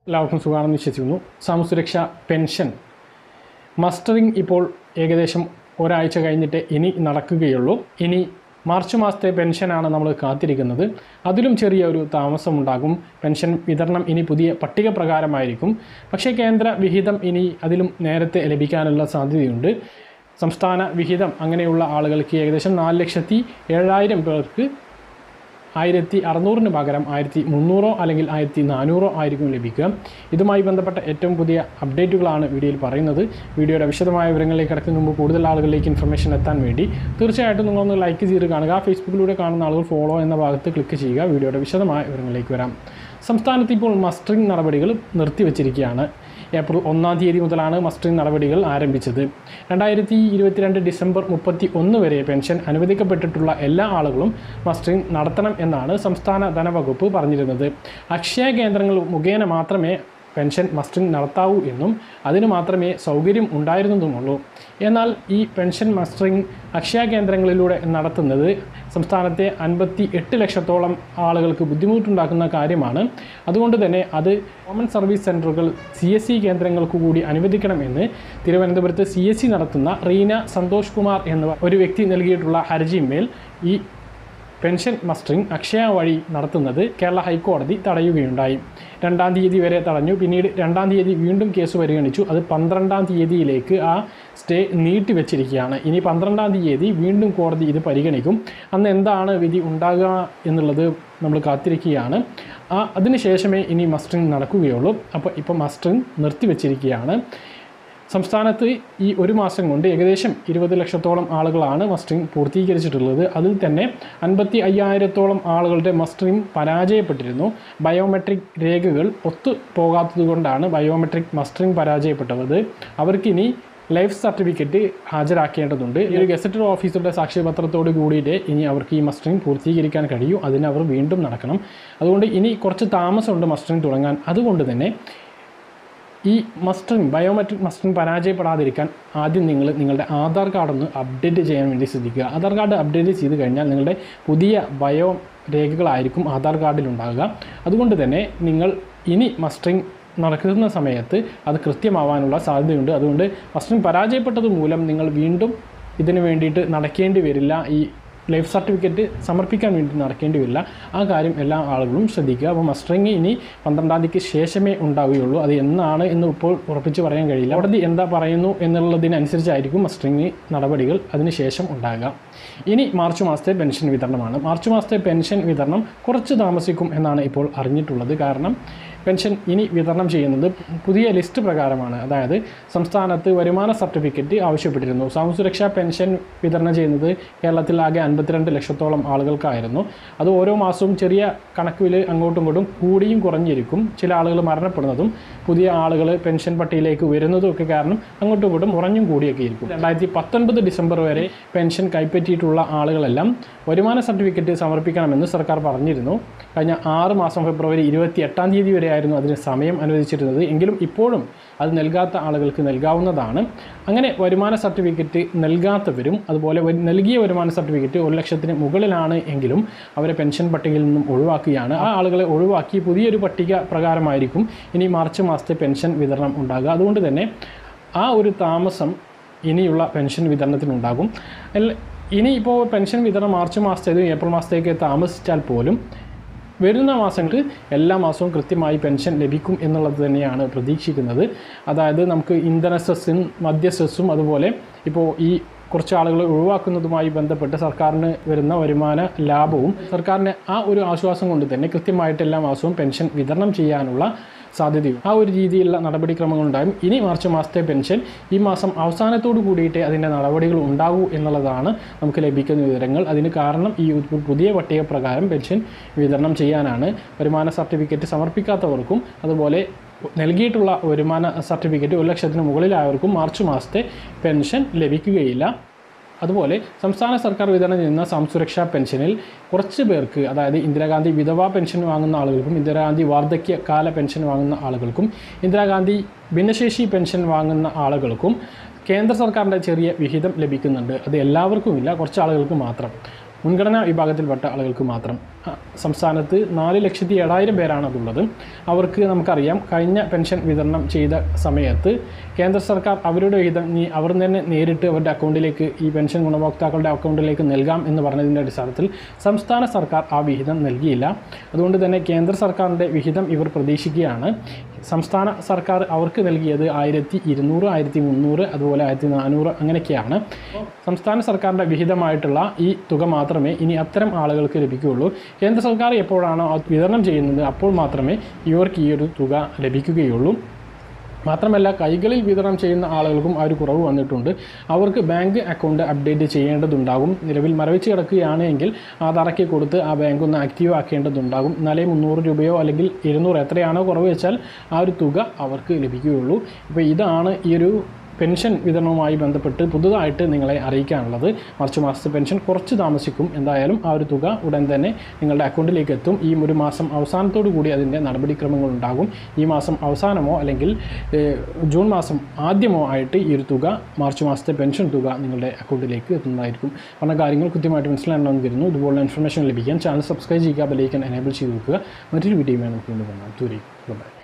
എല്ലാവർക്കും സുഖമാണെന്ന് വിശ്വസിക്കുന്നു സാമൂഹ്യസുരക്ഷ പെൻഷൻ മസ്റ്ററിംഗ് ഇപ്പോൾ ഏകദേശം ഒരാഴ്ച കഴിഞ്ഞിട്ട് ഇനി നടക്കുകയുള്ളൂ ഇനി മാർച്ച് മാസത്തെ പെൻഷനാണ് നമ്മൾ കാത്തിരിക്കുന്നത് അതിലും ചെറിയ ഒരു താമസമുണ്ടാകും പെൻഷൻ വിതരണം ഇനി പുതിയ പട്ടിക പ്രകാരമായിരിക്കും പക്ഷേ കേന്ദ്ര വിഹിതം ഇനി അതിലും നേരത്തെ ലഭിക്കാനുള്ള സാധ്യതയുണ്ട് സംസ്ഥാന വിഹിതം അങ്ങനെയുള്ള ആളുകൾക്ക് ഏകദേശം നാല് ലക്ഷത്തി ഏഴായിരം പേർക്ക് ആയിരത്തി അറുന്നൂറിന് പകരം ആയിരത്തി മുന്നൂറോ അല്ലെങ്കിൽ ആയിരത്തി നാനൂറോ ആയിരിക്കും ലഭിക്കുക ഇതുമായി ബന്ധപ്പെട്ട ഏറ്റവും പുതിയ അപ്ഡേറ്റുകളാണ് വീഡിയോയിൽ പറയുന്നത് വീഡിയോയുടെ വിശദമായ വിവരങ്ങളിലേക്ക് കിടക്കുന്ന മുമ്പ് കൂടുതൽ ആളുകളിലേക്ക് ഇൻഫർമേഷൻ എത്താൻ വേണ്ടി തീർച്ചയായിട്ടും നിങ്ങളൊന്ന് ലൈക്ക് ചെയ്ത് കാണുക ഫേസ്ബുക്കിലൂടെ കാണുന്ന ആളുകൾ ഫോളോ എന്ന ഭാഗത്ത് ക്ലിക്ക് ചെയ്യുക വീഡിയോയുടെ വിശദമായ വിവരങ്ങളിലേക്ക് വരാം സംസ്ഥാനത്ത് ഇപ്പോൾ മസ്റ്ററിംഗ് നടപടികൾ നിർത്തിവച്ചിരിക്കുകയാണ് ഏപ്രിൽ ഒന്നാം തീയതി മുതലാണ് മസ്റ്ററിംഗ് നടപടികൾ ആരംഭിച്ചത് രണ്ടായിരത്തി ഇരുപത്തിരണ്ട് ഡിസംബർ മുപ്പത്തി ഒന്ന് വരെ പെൻഷൻ അനുവദിക്കപ്പെട്ടിട്ടുള്ള എല്ലാ ആളുകളും മസ്റ്ററിംഗ് നടത്തണം എന്നാണ് സംസ്ഥാന ധനവകുപ്പ് പറഞ്ഞിരുന്നത് അക്ഷയ കേന്ദ്രങ്ങൾ മുഖേന മാത്രമേ പെൻഷൻ മസ്റ്ററിംഗ് നടത്താവൂ എന്നും അതിന് മാത്രമേ സൗകര്യം ഉണ്ടായിരുന്നതുമുള്ളൂ എന്നാൽ ഈ പെൻഷൻ മസ്റ്ററിംഗ് അക്ഷയ കേന്ദ്രങ്ങളിലൂടെ നടത്തുന്നത് സംസ്ഥാനത്തെ അൻപത്തി എട്ട് ലക്ഷത്തോളം ആളുകൾക്ക് ബുദ്ധിമുട്ടുണ്ടാക്കുന്ന കാര്യമാണ് അതുകൊണ്ട് തന്നെ അത് കോമൺ സർവീസ് സെൻറ്ററുകൾ സി എസ് സി കേന്ദ്രങ്ങൾക്ക് കൂടി അനുവദിക്കണമെന്ന് തിരുവനന്തപുരത്ത് സി എസ് സി നടത്തുന്ന റീന സന്തോഷ് കുമാർ എന്ന ഒരു വ്യക്തി നൽകിയിട്ടുള്ള ഹർജിമേൽ ഈ പെൻഷൻ മസ്റ്ററിംഗ് അക്ഷയ വഴി നടത്തുന്നത് കേരള ഹൈക്കോടതി തടയുകയുണ്ടായി രണ്ടാം തീയതി വരെ തടഞ്ഞു പിന്നീട് രണ്ടാം തീയതി വീണ്ടും കേസ് പരിഗണിച്ചു അത് പന്ത്രണ്ടാം തീയതിയിലേക്ക് ആ സ്റ്റേ നീട്ടിവെച്ചിരിക്കുകയാണ് ഇനി പന്ത്രണ്ടാം തീയതി വീണ്ടും കോടതി ഇത് പരിഗണിക്കും അന്ന് എന്താണ് വിധി ഉണ്ടാകുക എന്നുള്ളത് നമ്മൾ കാത്തിരിക്കുകയാണ് ആ അതിനുശേഷമേ ഇനി മസ്റ്ററിംഗ് നടക്കുകയുള്ളൂ അപ്പോൾ ഇപ്പോൾ മസ്റ്ററിംഗ് നിർത്തിവെച്ചിരിക്കുകയാണ് സംസ്ഥാനത്ത് ഈ ഒരു മാസം കൊണ്ട് ഏകദേശം ഇരുപത് ലക്ഷത്തോളം ആളുകളാണ് മസ്റ്ററിംഗ് പൂർത്തീകരിച്ചിട്ടുള്ളത് അതിൽ തന്നെ അൻപത്തി അയ്യായിരത്തോളം ആളുകളുടെ മസ്റ്ററിംഗ് പരാജയപ്പെട്ടിരുന്നു ബയോമെട്രിക് രേഖകൾ ഒത്തു പോകാത്തത് കൊണ്ടാണ് ബയോമെട്രിക് മസ്റ്ററിംഗ് പരാജയപ്പെട്ടത് അവർക്കിനി ലൈഫ് സർട്ടിഫിക്കറ്റ് ഹാജരാക്കേണ്ടതുണ്ട് ഈ ഒരു ഗസറ്റഡ് ഓഫീസറുടെ സാക്ഷ്യപത്രത്തോട് കൂടിയിട്ട് ഇനി അവർക്ക് ഈ മസ്റ്ററിംഗ് പൂർത്തീകരിക്കാൻ കഴിയൂ അതിന് അവർ വീണ്ടും നടക്കണം അതുകൊണ്ട് ഇനി കുറച്ച് താമസമുണ്ട് മസ്റ്ററിംഗ് തുടങ്ങാൻ അതുകൊണ്ട് തന്നെ ഈ മസ്റ്ററിംഗ് ബയോമെട്രിക് മസ്റ്ററിംഗ് പരാജയപ്പെടാതിരിക്കാൻ ആദ്യം നിങ്ങൾ നിങ്ങളുടെ ആധാർ കാർഡ് ഒന്ന് അപ്ഡേറ്റ് ചെയ്യാൻ വേണ്ടി ശ്രദ്ധിക്കുക ആധാർ കാർഡ് അപ്ഡേറ്റ് ചെയ്ത് കഴിഞ്ഞാൽ നിങ്ങളുടെ പുതിയ ബയോ രേഖകളായിരിക്കും ആധാർ കാർഡിൽ ഉണ്ടാകുക അതുകൊണ്ട് തന്നെ നിങ്ങൾ ഇനി മസ്റ്ററിംഗ് നടക്കുന്ന സമയത്ത് അത് കൃത്യമാവാനുള്ള സാധ്യതയുണ്ട് അതുകൊണ്ട് മസ്റ്ററിംഗ് പരാജയപ്പെട്ടത് മൂലം നിങ്ങൾ വീണ്ടും ഇതിന് വേണ്ടിയിട്ട് നടക്കേണ്ടി വരില്ല ഈ ലൈഫ് സർട്ടിഫിക്കറ്റ് സമർപ്പിക്കാൻ വേണ്ടി നടക്കേണ്ടി വരില്ല ആ കാര്യം എല്ലാ ആളുകളും ശ്രദ്ധിക്കുക അപ്പോൾ മസ്റ്ററിങ് ഇനി പന്ത്രണ്ടാം തീയതിക്ക് ശേഷമേ ഉണ്ടാവുകയുള്ളൂ അത് എന്നാണ് എന്ന് ഇപ്പോൾ ഉറപ്പിച്ച് പറയാൻ കഴിയില്ല കോടതി എന്താ പറയുന്നു എന്നുള്ളതിനനുസരിച്ചായിരിക്കും മസ്റ്ററിങ് നടപടികൾ അതിനുശേഷം ഉണ്ടാകുക ഇനി മാർച്ച് മാസത്തെ പെൻഷൻ വിതരണമാണ് മാർച്ച് മാസത്തെ പെൻഷൻ വിതരണം കുറച്ച് താമസിക്കും എന്നാണ് ഇപ്പോൾ അറിഞ്ഞിട്ടുള്ളത് കാരണം പെൻഷൻ ഇനി വിതരണം ചെയ്യുന്നത് പുതിയ ലിസ്റ്റ് പ്രകാരമാണ് അതായത് സംസ്ഥാനത്ത് വരുമാന സർട്ടിഫിക്കറ്റ് ആവശ്യപ്പെട്ടിരുന്നു സാമൂഹ്യസുരക്ഷാ പെൻഷൻ വിതരണം ചെയ്യുന്നത് കേരളത്തിൽ ആകെ അൻപത്തിരണ്ട് ലക്ഷത്തോളം ആളുകൾക്കായിരുന്നു അത് ഓരോ മാസവും ചെറിയ കണക്കിൽ അങ്ങോട്ടും ഇങ്ങോട്ടും കൂടിയും കുറഞ്ഞിരിക്കും ചില ആളുകൾ മരണപ്പെടുന്നതും പുതിയ ആളുകൾ പെൻഷൻ പട്ടികയിലേക്ക് വരുന്നതും ഒക്കെ കാരണം അങ്ങോട്ടും ഇങ്ങോട്ടും കുറഞ്ഞും കൂടിയൊക്കെ ഇരിക്കും രണ്ടായിരത്തി പത്തൊൻപത് ഡിസംബർ വരെ പെൻഷൻ കൈപ്പറ്റിയിട്ടുള്ള ആളുകളെല്ലാം വരുമാന സർട്ടിഫിക്കറ്റ് സമർപ്പിക്കണമെന്ന് സർക്കാർ പറഞ്ഞിരുന്നു കഴിഞ്ഞ ആറ് മാസം ഫെബ്രുവരി ഇരുപത്തി എട്ടാം തീയതി വരെയായിരുന്നു അതിന് സമയം അനുവദിച്ചിരുന്നത് എങ്കിലും ഇപ്പോഴും അത് നൽകാത്ത ആളുകൾക്ക് നൽകാവുന്നതാണ് അങ്ങനെ വരുമാന സർട്ടിഫിക്കറ്റ് നൽകാത്തവരും അതുപോലെ വ- നൽകിയ വരുമാന സർട്ടിഫിക്കറ്റ് ഒരു ലക്ഷത്തിന് മുകളിലാണ് എങ്കിലും അവരെ പെൻഷൻ പട്ടികയിൽ നിന്നും ഒഴിവാക്കുകയാണ് ആ ആളുകളെ ഒഴിവാക്കി പുതിയൊരു പട്ടിക പ്രകാരമായിരിക്കും ഇനി മാർച്ച് മാസത്തെ പെൻഷൻ വിതരണം ഉണ്ടാകുക അതുകൊണ്ട് തന്നെ ആ ഒരു താമസം ഇനിയുള്ള പെൻഷൻ വിതരണത്തിനുണ്ടാകും എല്ല- ഇനിയിപ്പോൾ പെൻഷൻ വിതരണം മാർച്ച് മാസത്തേത് ഏപ്രിൽ മാസത്തേക്ക് താമസിച്ചാൽ പോലും വരുന്ന മാസങ്ങൾക്ക് എല്ലാ മാസവും കൃത്യമായി പെൻഷൻ ലഭിക്കും എന്നുള്ളത് തന്നെയാണ് പ്രതീക്ഷിക്കുന്നത് അതായത് നമുക്ക് ഇന്ധന സെസ്സും മദ്യ സെസ്സും അതുപോലെ ഇപ്പോൾ ഈ കുറച്ച് ആളുകൾ ഒഴിവാക്കുന്നതുമായി ബന്ധപ്പെട്ട് സർക്കാരിന് വരുന്ന വരുമാന ലാഭവും സർക്കാരിന് ആ ഒരു ആശ്വാസം കൊണ്ട് തന്നെ കൃത്യമായിട്ട് എല്ലാ മാസവും പെൻഷൻ വിതരണം ചെയ്യാനുള്ള സാധ്യതയും ആ ഒരു രീതിയിലുള്ള നടപടിക്രമങ്ങൾ ഉണ്ടാകും ഇനി മാർച്ച് മാസത്തെ പെൻഷൻ ഈ മാസം അവസാനത്തോടു കൂടിയിട്ട് അതിൻ്റെ നടപടികൾ ഉണ്ടാകൂ എന്നുള്ളതാണ് നമുക്ക് ലഭിക്കുന്ന വിവരങ്ങൾ അതിന് കാരണം ഈ ഒരു പുതിയ പട്ടിക പ്രകാരം പെൻഷൻ വിതരണം ചെയ്യാനാണ് വരുമാന സർട്ടിഫിക്കറ്റ് സമർപ്പിക്കാത്തവർക്കും അതുപോലെ നൽകിയിട്ടുള്ള വരുമാന സർട്ടിഫിക്കറ്റ് ഒരു ലക്ഷത്തിന് മുകളിലായവർക്കും മാർച്ച് മാസത്തെ പെൻഷൻ ലഭിക്കുകയില്ല അതുപോലെ സംസ്ഥാന സർക്കാർ വിതരണം ചെയ്യുന്ന സംസുരക്ഷാ പെൻഷനിൽ കുറച്ച് പേർക്ക് അതായത് ഇന്ദിരാഗാന്ധി വിധവാ പെൻഷൻ വാങ്ങുന്ന ആളുകൾക്കും ഇന്ദിരാഗാന്ധി വാർദ്ധക്യ കാല പെൻഷൻ വാങ്ങുന്ന ആളുകൾക്കും ഇന്ദിരാഗാന്ധി ഭിന്നശേഷി പെൻഷൻ വാങ്ങുന്ന ആളുകൾക്കും കേന്ദ്ര സർക്കാരിൻ്റെ ചെറിയ വിഹിതം ലഭിക്കുന്നുണ്ട് അത് എല്ലാവർക്കും ഇല്ല കുറച്ച് ആളുകൾക്ക് മാത്രം മുൻഗണനാ വിഭാഗത്തിൽപ്പെട്ട ആളുകൾക്ക് മാത്രം ആ, സംസ്ഥാനത്ത് നാല് ലക്ഷത്തി ഏഴായിരം പേരാണ് അതുള്ളത് അവർക്ക് നമുക്കറിയാം കഴിഞ്ഞ പെൻഷൻ വിതരണം ചെയ്ത സമയത്ത് കേന്ദ്ര സർക്കാർ അവരുടെ വിഹിതം നീ അവർ തന്നെ നേരിട്ട് അവരുടെ അക്കൗണ്ടിലേക്ക് ഈ പെൻഷൻ ഗുണഭോക്താക്കളുടെ അക്കൗണ്ടിലേക്ക് നൽകാം എന്ന് പറഞ്ഞതിൻ്റെ അടിസ്ഥാനത്തിൽ സംസ്ഥാന സർക്കാർ ആ വിഹിതം നൽകിയില്ല അതുകൊണ്ട് തന്നെ കേന്ദ്ര സർക്കാരിൻ്റെ വിഹിതം ഇവർ പ്രതീക്ഷിക്കുകയാണ് സംസ്ഥാന സർക്കാർ അവർക്ക് നൽകിയത് ആയിരത്തി ഇരുന്നൂറ് ആയിരത്തി മുന്നൂറ് അതുപോലെ ആയിരത്തി നാനൂറ് അങ്ങനെയൊക്കെയാണ് സംസ്ഥാന സർക്കാരിൻ്റെ വിഹിതമായിട്ടുള്ള ഈ തുക മാത്രമേ ഇനി അത്തരം ആളുകൾക്ക് ലഭിക്കുകയുള്ളൂ കേന്ദ്ര സർക്കാർ എപ്പോഴാണോ അത് വിതരണം ചെയ്യുന്നത് അപ്പോൾ മാത്രമേ ഇവർക്ക് ഈ ഒരു തുക ലഭിക്കുകയുള്ളൂ മാത്രമല്ല കൈകളിൽ വിതരണം ചെയ്യുന്ന ആളുകൾക്കും ആ ഒരു കുറവ് വന്നിട്ടുണ്ട് അവർക്ക് ബാങ്ക് അക്കൗണ്ട് അപ്ഡേറ്റ് ചെയ്യേണ്ടതുണ്ടാകും നിലവിൽ മരവിച്ച് കിടക്കുകയാണ് എങ്കിൽ ആധാറൊക്കെ കൊടുത്ത് ആ ബാങ്ക് ഒന്ന് ആക്റ്റീവ് ആക്കേണ്ടതുണ്ടാകും എന്നാലേ മുന്നൂറ് രൂപയോ അല്ലെങ്കിൽ ഇരുന്നൂറ് എത്രയാണോ കുറവ് വെച്ചാൽ ആ ഒരു തുക അവർക്ക് ലഭിക്കുകയുള്ളൂ ഇപ്പോൾ ഇതാണ് ഈ ഒരു പെൻഷൻ വിതരണവുമായി ബന്ധപ്പെട്ട് പുതുതായിട്ട് നിങ്ങളെ അറിയിക്കാനുള്ളത് മാർച്ച് മാസത്തെ പെൻഷൻ കുറച്ച് താമസിക്കും എന്തായാലും ആ ഒരു തുക ഉടൻ തന്നെ നിങ്ങളുടെ അക്കൗണ്ടിലേക്ക് എത്തും ഈ ഒരു മാസം അവസാനത്തോടു കൂടി അതിൻ്റെ നടപടിക്രമങ്ങൾ ഉണ്ടാകും ഈ മാസം അവസാനമോ അല്ലെങ്കിൽ ഏഹ്, ജൂൺ മാസം ആദ്യമോ ആയിട്ട് ഈ ഒരു തുക മാർച്ച് മാസത്തെ പെൻഷൻ തുക നിങ്ങളുടെ അക്കൗണ്ടിലേക്ക് എത്തുന്നതായിരിക്കും പറഞ്ഞ കാര്യങ്ങൾ കൃത്യമായിട്ട് മനസ്സിലാണെന്ന് കരുതുന്നു ഇതുപോലുള്ള ഇൻഫർമേഷൻ ലഭിക്കാൻ ചാനൽ സബ്സ്ക്രൈബ് ചെയ്യുക ബെലൈക്കൻ എനേബിൾ ചെയ്ത് വെക്കുക മറ്റൊരു വീഡിയോ നമുക്ക് വീണ്ടും കാണാം ദൂരേക്ക് ബൈ